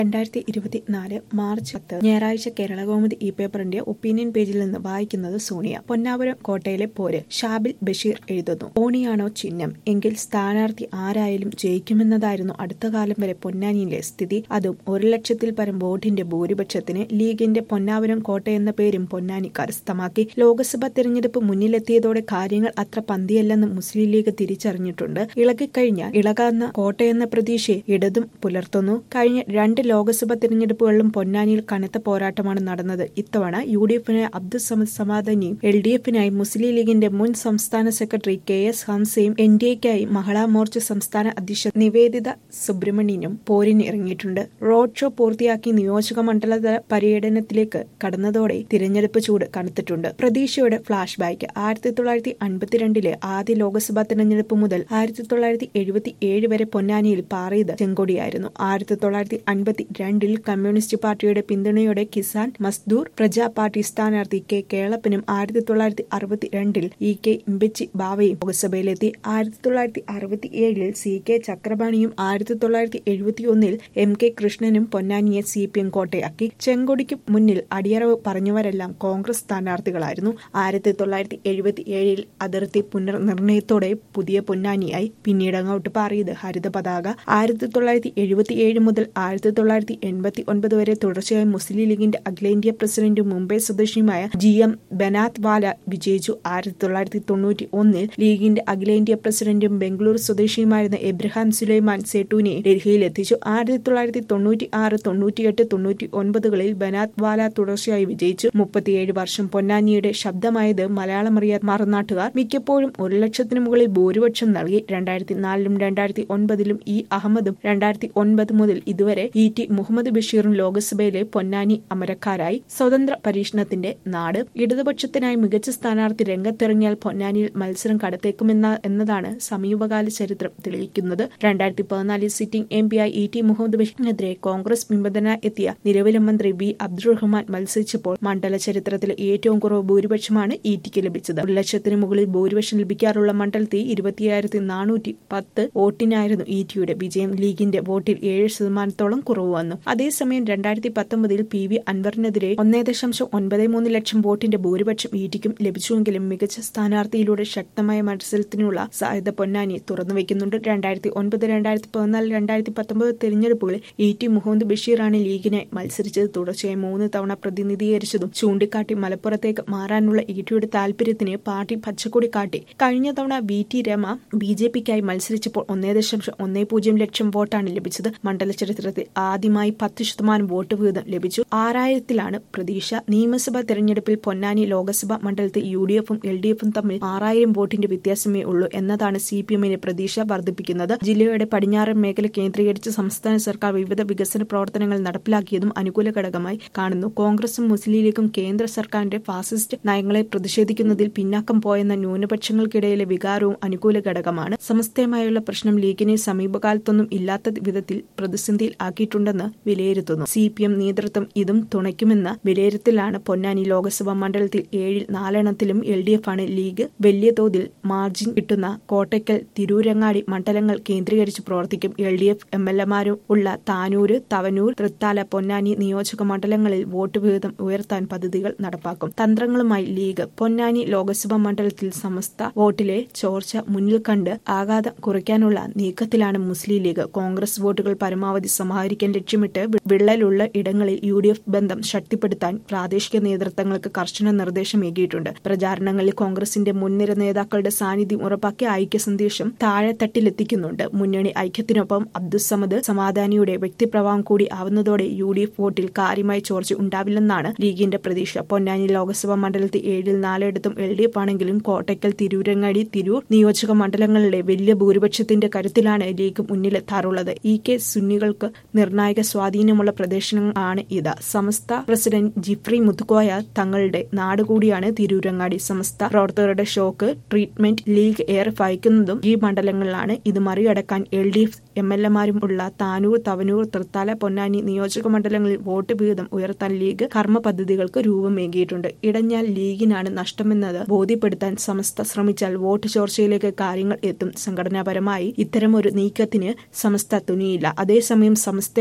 രണ്ടായിരത്തി ഇരുപത്തിനാല് മാർച്ച് പത്ത് ഞായറാഴ്ച കേരളകൗമുദി ഈ പേപ്പറിന്റെ ഒപ്പീനിയൻ പേജിൽ നിന്ന് വായിക്കുന്നത് സോണിയ പൊന്നാപുരം കോട്ടയിലെ പോര് ഷാബിൽ ബഷീർ എഴുതുന്നു ഓണിയാണോ ചിഹ്നം എങ്കിൽ സ്ഥാനാർത്ഥി ആരായാലും ജയിക്കുമെന്നതായിരുന്നു അടുത്ത കാലം വരെ പൊന്നാനിയിലെ സ്ഥിതി അതും ഒരു ലക്ഷത്തിൽ പരം വോട്ടിന്റെ ഭൂരിപക്ഷത്തിന് ലീഗിന്റെ പൊന്നാപുരം കോട്ട എന്ന പേരും പൊന്നാനി കരസ്ഥമാക്കി ലോക്സഭാ തെരഞ്ഞെടുപ്പ് മുന്നിലെത്തിയതോടെ കാര്യങ്ങൾ അത്ര പന്തിയല്ലെന്ന് മുസ്ലിം ലീഗ് തിരിച്ചറിഞ്ഞിട്ടുണ്ട് ഇളകിക്കഴിഞ്ഞാൽ ഇളകാവുന്ന കോട്ടയെന്ന പ്രതീക്ഷയെ ഇടതും പുലർത്തുന്നു കഴിഞ്ഞ രണ്ട് ലോക്സഭാ തെരഞ്ഞെടുപ്പുകളിലും പൊന്നാനിയിൽ കനത്ത പോരാട്ടമാണ് നടന്നത് ഇത്തവണ യു ഡി എഫിനായി അബ്ദുൾ സമദ് സമാധാനിയും എൽ ഡി എഫിനായി മുസ്ലിം ലീഗിന്റെ മുൻ സംസ്ഥാന സെക്രട്ടറി കെ എസ് ഹംസയും എൻ ഡി എക്കായി മഹിളാ മോർച്ച സംസ്ഥാന അധ്യക്ഷ നിവേദിത സുബ്രഹ്മണ്യനും പോരിന് ഇറങ്ങിയിട്ടുണ്ട് റോഡ് ഷോ പൂർത്തിയാക്കി നിയോജക മണ്ഡലതല പര്യടനത്തിലേക്ക് കടന്നതോടെ തിരഞ്ഞെടുപ്പ് ചൂട് കനത്തിട്ടുണ്ട് പ്രതീക്ഷയുടെ ഫ്ലാഷ് ബാക്ക് ആയിരത്തി തൊള്ളായിരത്തി അൻപത്തിരണ്ടിലെ ആദ്യ ലോക്സഭാ തെരഞ്ഞെടുപ്പ് മുതൽ ആയിരത്തി തൊള്ളായിരത്തി എഴുപത്തി ഏഴ് വരെ പൊന്നാനിയിൽ പാറിയത് ചെങ്കൊടിയായിരുന്നു ആയിരത്തി തൊള്ളായിരത്തി അൻപത്തി രണ്ടിൽ കമ്മ്യൂണിസ്റ്റ് പാർട്ടിയുടെ പിന്തുണയോടെ കിസാൻ മസ്ദൂർ പ്രജാ പാർട്ടി സ്ഥാനാർത്ഥി കെ കേളപ്പനും ആയിരത്തി തൊള്ളായിരത്തി അറുപത്തി രണ്ടിൽ ഇ കെ ഇമ്പച്ചി ബാവയും ലോക്സഭയിലെത്തി ആയിരത്തി തൊള്ളായിരത്തി അറുപത്തി ഏഴിൽ സി കെ ചക്രപാണിയും ആയിരത്തി തൊള്ളായിരത്തി എഴുപത്തി ഒന്നിൽ എം കെ കൃഷ്ണനും പൊന്നാനിയെ സി പി എം കോട്ടയാക്കി ചെങ്കൊടിക്ക് മുന്നിൽ അടിയറവ് പറഞ്ഞവരെല്ലാം കോൺഗ്രസ് സ്ഥാനാർത്ഥികളായിരുന്നു ആയിരത്തി തൊള്ളായിരത്തി എഴുപത്തി ഏഴിൽ അതിർത്തി പുനർനിർണയത്തോടെ പുതിയ പൊന്നാനിയായി പിന്നീട് അങ്ങോട്ട് പാറിയത് ഹരിത പതാക ആയിരത്തി തൊള്ളായിരത്തി എഴുപത്തി ഏഴ് മുതൽ ആയിരത്തി തൊള്ളായിരത്തി എൺപത്തി ഒൻപത് വരെ തുടർച്ചയായി മുസ്ലിം ലീഗിന്റെ അഖിലേന്ത്യാ പ്രസിഡന്റും മുംബൈ സ്വദേശിയുമായ ജി എം ബനാത് വാല വിജയിച്ചു ആയിരത്തി തൊള്ളായിരത്തി തൊണ്ണൂറ്റി ഒന്നിൽ ലീഗിന്റെ അഖിലേന്ത്യാ പ്രസിഡന്റും ബംഗളൂരു സ്വദേശിയുമായിരുന്ന എബ്രഹാം സുലൈമാൻ സെട്ടൂനെ ഡൽഹിയിൽ എത്തിച്ചു ആയിരത്തി തൊള്ളായിരത്തി തൊണ്ണൂറ്റി ആറ് തൊണ്ണൂറ്റിയെട്ട് തൊണ്ണൂറ്റി ഒൻപതുകളിൽ ബനാത് വാല തുടർച്ചയായി വിജയിച്ചു മുപ്പത്തിയേഴ് വർഷം പൊന്നാനിയുടെ ശബ്ദമായത് മലയാളമറിയാൻ മറുനാട്ടുകാർ മിക്കപ്പോഴും ഒരു ലക്ഷത്തിന് മുകളിൽ ഭൂരിപക്ഷം നൽകി രണ്ടായിരത്തി നാലിലും രണ്ടായിരത്തി ഒൻപതിലും ഇ അഹമ്മദും രണ്ടായിരത്തി ഒൻപത് മുതൽ ഇതുവരെ ഇ ടി മുഹമ്മദ് ബഷീറും ലോക്സഭയിലെ പൊന്നാനി അമരക്കാരായി സ്വതന്ത്ര പരീക്ഷണത്തിന്റെ നാട് ഇടതുപക്ഷത്തിനായി മികച്ച സ്ഥാനാർത്ഥി രംഗത്തിറങ്ങിയാൽ പൊന്നാനിയിൽ മത്സരം കടത്തേക്കുമെന്ന എന്നതാണ് സമീപകാല ചരിത്രം തെളിയിക്കുന്നത് രണ്ടായിരത്തി പതിനാലിൽ സിറ്റിംഗ് എം പിയായി ഇ ടി മുഹമ്മദ് ബഷീറിനെതിരെ കോൺഗ്രസ് വിമതനായി എത്തിയ നിലവിലെ മന്ത്രി വി അബ്ദുറഹ്മാൻ മത്സരിച്ചപ്പോൾ മണ്ഡല ചരിത്രത്തിലെ ഏറ്റവും കുറവ് ഭൂരിപക്ഷമാണ് ഇ ടിക്ക് ലഭിച്ചത് ഒരു ലക്ഷത്തിന് മുകളിൽ ഭൂരിപക്ഷം ലഭിക്കാറുള്ള മണ്ഡലത്തിൽ ഇരുപത്തിയായിരത്തി നാനൂറ്റി പത്ത് വോട്ടിനായിരുന്നു ഇ ടിയുടെ വിജയം ലീഗിന്റെ വോട്ടിൽ ഏഴ് ശതമാനത്തോളം കുറവ് വന്നു അതേസമയം രണ്ടായിരത്തി പത്തൊമ്പതിൽ പി വി അൻവറിനെതിരെ ഒന്നേ ദശാംശം ഒൻപത് മൂന്ന് ലക്ഷം വോട്ടിന്റെ ഭൂരിപക്ഷം ഇ ടിക്കും ലഭിച്ചുവെങ്കിലും മികച്ച സ്ഥാനാർത്ഥിയിലൂടെ ശക്തമായ മത്സരത്തിനുള്ള സാധ്യത പൊന്നാനി തുറന്നുവെക്കുന്നുണ്ട് രണ്ടായിരത്തി ഒൻപത് രണ്ടായിരത്തി പതിനാല് രണ്ടായിരത്തി പത്തൊമ്പത് തെരഞ്ഞെടുപ്പുകളിൽ ഇ ടി മുഹമ്മദ് ബഷീറാണ് ലീഗിനെ മത്സരിച്ചത് തുടർച്ചയായി മൂന്ന് തവണ പ്രതിനിധീകരിച്ചതും ചൂണ്ടിക്കാട്ടി മലപ്പുറത്തേക്ക് മാറാനുള്ള ഇ ടിയുടെ താൽപര്യത്തിന് പാർട്ടി പച്ചക്കൊടി കാട്ടി കഴിഞ്ഞ തവണ V T Rama B J പിക്കായി മത്സരിച്ചപ്പോൾ ഒന്നേ ദശാംശം ഒന്നേ പൂജ്യം ലക്ഷം വോട്ടാണ് ലഭിച്ചത് മണ്ഡല ചരിത്രത്തിൽ ആദ്യമായി പത്ത് ശതമാനം വോട്ട് വീതം ലഭിച്ചു ആറായിരത്തിലാണ് പ്രതീക്ഷ നിയമസഭാ തെരഞ്ഞെടുപ്പിൽ പൊന്നാനി ലോക്സഭാ മണ്ഡലത്തിൽ യു ഡി എഫും എൽ ഡി എഫും തമ്മിൽ ആറായിരം വോട്ടിന്റെ വ്യത്യാസമേ ഉള്ളൂ എന്നതാണ് സി പി എമ്മിന്റെ പ്രതീക്ഷ വർദ്ധിപ്പിക്കുന്നത് ജില്ലയുടെ പടിഞ്ഞാറൻ മേഖല കേന്ദ്രീകരിച്ച് സംസ്ഥാന സർക്കാർ വിവിധ വികസന പ്രവർത്തനങ്ങൾ നടപ്പിലാക്കിയതും അനുകൂല ഘടകമായി കാണുന്നു കോൺഗ്രസും മുസ്ലിം ലീഗും കേന്ദ്ര സർക്കാരിന്റെ ഫാസിസ്റ്റ് നയങ്ങളെ പ്രതിഷേധിക്കുന്നതിൽ പിന്നാക്കം പോയെന്ന ന്യൂനപക്ഷങ്ങൾക്കിടയിലെ വികാരവും അനുകൂല ഘടകമാണ് സമസ്തയുമായുള്ള പ്രശ്നം ലീഗിനെ സമീപകാലത്തൊന്നും ഇല്ലാത്ത വിധത്തിൽ പ്രതിസന്ധിയിൽ ആക്കിയിട്ടുണ്ടെന്ന് വിലയിരുത്തുന്നു സി പി എം നേതൃത്വം ഇതും തുണയ്ക്കുമെന്ന വിലയിരുത്തലാണ് പൊന്നാനി ലോക്സഭാ മണ്ഡലത്തിൽ ഏഴിൽ നാലെണ്ണത്തിലും എൽ ഡി എഫ് ആണ് ലീഗ് വലിയ തോതിൽ മാർജിൻ കിട്ടുന്ന കോട്ടയ്ക്കൽ തിരൂരങ്ങാടി മണ്ഡലങ്ങൾ കേന്ദ്രീകരിച്ച് പ്രവർത്തിക്കും L D F M L എമാരും ഉള്ള താനൂര് തവനൂർ തൃത്താല പൊന്നാനി നിയോജക മണ്ഡലങ്ങളിൽ വോട്ട് വിഹിതം ഉയർത്താൻ പദ്ധതികൾ നടപ്പാക്കും തന്ത്രങ്ങളുമായി ലീഗ് പൊന്നാനി ലോക്സഭാ മണ്ഡലത്തിൽ സമസ്ത വോട്ടിലെ ചോർച്ച മുന്നിൽ കണ്ട് ആഘാതം കുറയ്ക്കാനുള്ള നീക്കത്തിലാണ് മുസ്ലിം ലീഗ് കോൺഗ്രസ് വോട്ടുകൾ പരമാവധി സമാഹരിക്കാൻ ലക്ഷ്യമിട്ട് വിള്ളലുള്ള ഇടങ്ങളിൽ യു ഡി എഫ് ബന്ധം ശക്തിപ്പെടുത്താൻ പ്രാദേശിക നേതൃത്വങ്ങൾക്ക് കർശന നിർദ്ദേശമേകിയിട്ടുണ്ട് പ്രചാരണങ്ങളിൽ കോൺഗ്രസിന്റെ മുൻനിര നേതാക്കളുടെ സാന്നിധ്യം ഉറപ്പാക്കി ഐക്യ സന്ദേശം താഴെത്തട്ടിലെത്തിക്കുന്നുണ്ട് മുന്നണി ഐക്യത്തിനൊപ്പം അബ്ദുസമദ് സമാധാനിയുടെ വ്യക്തിപ്രഭാവം കൂടി ആവുന്നതോടെ യു ഡി എഫ് വോട്ടിൽ കാര്യമായ ചോർച്ച ഉണ്ടാവില്ലെന്നാണ് ലീഗിന്റെ പ്രതീക്ഷ പൊന്നാനി ലോക്സഭാ മണ്ഡലത്തിൽ ഏഴിൽ നാലിടത്തും എൽ ഡി എഫ് ആണെങ്കിലും കോട്ടയ്ക്കൽ തിരൂരങ്ങാടി തിരൂർ നിയോജക മണ്ഡലങ്ങളിലെ വലിയ ഭൂരിപക്ഷത്തിന്റെ കരുത്തിലാണ് ലീഗ് മുന്നിലെത്താറുള്ളത് ഇ കെ സുന്നികൾക്ക് നിർണായക സ്വാധീനമുള്ള പ്രദേശങ്ങൾ ആണ് ഇത് സമസ്ത പ്രസിഡന്റ് ജിഫ്രി മുത്തുക്കോയ തങ്ങളുടെ നാട് കൂടിയാണ് തിരൂരങ്ങാടി സമസ്ത പ്രവർത്തകരുടെ ഷോക്ക് ട്രീറ്റ്മെന്റ് ലീഗ് ഏറെ ഭയക്കുന്നതും ഈ മണ്ഡലങ്ങളിലാണ് ഇത് മറികടക്കാൻ L D F M L എമാരും ഉള്ള താനൂർ തവനൂർ തൃത്താല പൊന്നാനി നിയോജക മണ്ഡലങ്ങളിൽ വോട്ട് വിഹിതം ഉയർത്താൻ ലീഗ് കർമ്മ പദ്ധതികൾക്ക് രൂപമേകിയിട്ടുണ്ട് ഇടഞ്ഞാൽ ലീഗിനാണ് നഷ്ടമെന്നത് ബോധ്യപ്പെടുത്താൻ സമസ്ത ശ്രമിച്ചാൽ വോട്ട് ചോർച്ചയിലേക്ക് കാര്യങ്ങൾ എത്തും സംഘടനാപരമായി ഇത്തരമൊരു നീക്കത്തിന് സമസ്ത തുനിയില്ല അതേസമയം സമസ്തയുടെ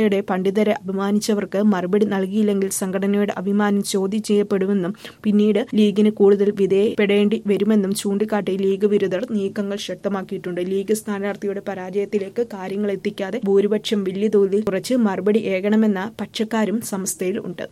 സംഘടനയുടെ പണ്ഡിതരെ അപമാനിച്ചവർക്ക് മറുപടി നൽകിയില്ലെങ്കിൽ സംഘടനയുടെ അഭിമാനം ചോദ്യം ചെയ്യപ്പെടുമെന്നും പിന്നീട് ലീഗിന് കൂടുതൽ വിധേയപ്പെടേണ്ടി വരുമെന്നും ചൂണ്ടിക്കാട്ടി ലീഗ് വിരുദ്ധർ നീക്കങ്ങൾ ശക്തമാക്കിയിട്ടുണ്ട് ലീഗ് സ്ഥാനാർത്ഥിയുടെ പരാജയത്തിലേക്ക് കാര്യങ്ങൾ എത്തിക്കാതെ ഭൂരിപക്ഷം വലിയ തോതിൽ കുറച്ച് മറുപടി ഏകണമെന്ന പക്ഷക്കാരും സംസ്ഥയിൽ ഉണ്ട്